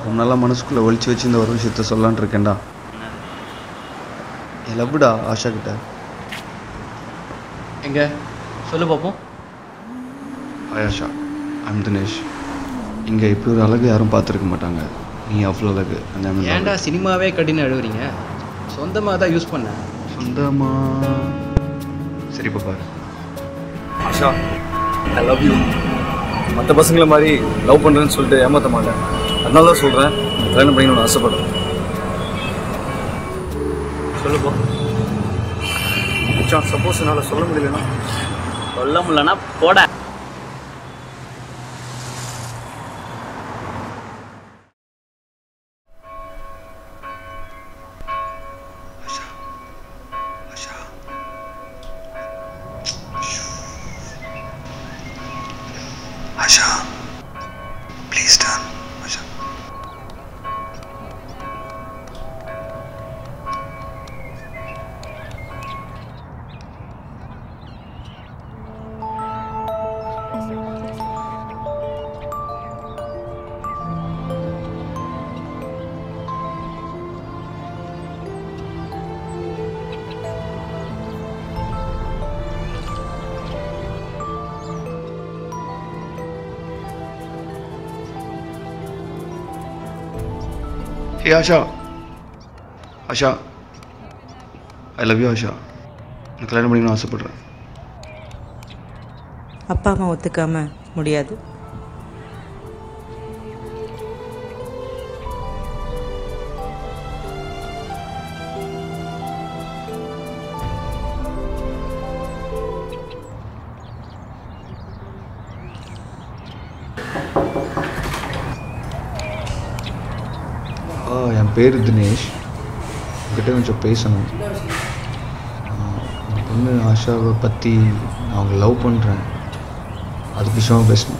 ரொம்ப நாளாக மனசுக்குள்ளே ஒழிச்சு வச்சு இந்த ஒரு விஷயத்த சொல்லலான் இருக்கேன்டா என் லவ்டா ஆஷா கிட்ட எங்க சொல்லு பார்ப்போம் ஹாய் ஆஷா ஐம் தினேஷ் இங்கே இப்படி ஒரு அழகு யாரும் பார்த்துருக்க மாட்டாங்க நீ அவ்வளோ அழகு அந்த ஏன்டா சினிமாவே கட்டின்னு அழுவுறீங்க சொந்தமாக தான் யூஸ் பண்ணேன் சொந்தமா சரி பாப்பா ஆஷா ஐ லவ் யூ மற்ற பசங்களை மாதிரி லவ் பண்ணுறேன்னு சொல்லிட்டு ஏமாற்ற மாட்டேன் அதனால தான் சொல்கிறேன் கல்யாணம் பண்ணிக்கணும்னு ஆசைப்படுறேன் சொல்லுப்பா மச்சான் சப்போஸ் என்னால் சொல்ல முடியலன்னா சொல்ல முடியலன்னா போட ஆஷா ப்ளீஸ் டா Asha hey Asha Asha I love you Asha நான் கல்யாணம் பண்ணிக்கணும்னு ஆசைப்பட்றேன் அப்பா அம்மா ஒத்துக்காம முடியாது ஆ என் பேர் தினேஷ் உங்ககிட்ட கொஞ்சம் பேசணும் ஆ, அந்த பொண்ணு ஆஷாவை பற்றி நான் அவங்க லவ் பண்ணுறேன் அது விஷயமா பேசணும்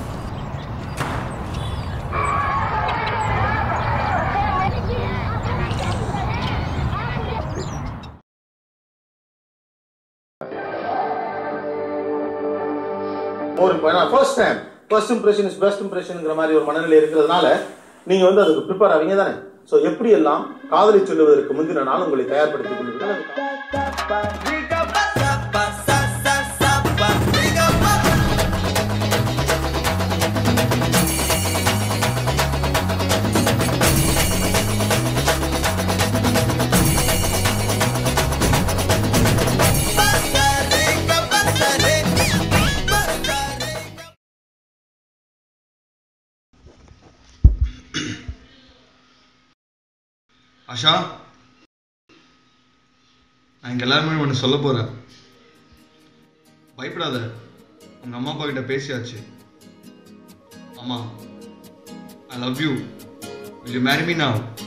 ஒரு first time first impression is best இம்ப்ரெஷன்ங்கிற மாதிரி ஒரு மனநிலை இருக்கிறதுனால நீங்க வந்து அதுக்கு ப்ரிப்பேர் ஆவீங்க தானே ஸோ எப்படி எல்லாம் காதலை சொல்லுவதற்கு முந்தின நாள் உங்களை தயார்படுத்திக் கொள்வீர்கள் ஆஷா நான் இங்கே எல்லாருமே ஒன்று சொல்ல போகிறேன் பயப்படாத உங்கள் அம்மா அப்பா கிட்ட பேசியாச்சு அம்மா I love you will you marry me now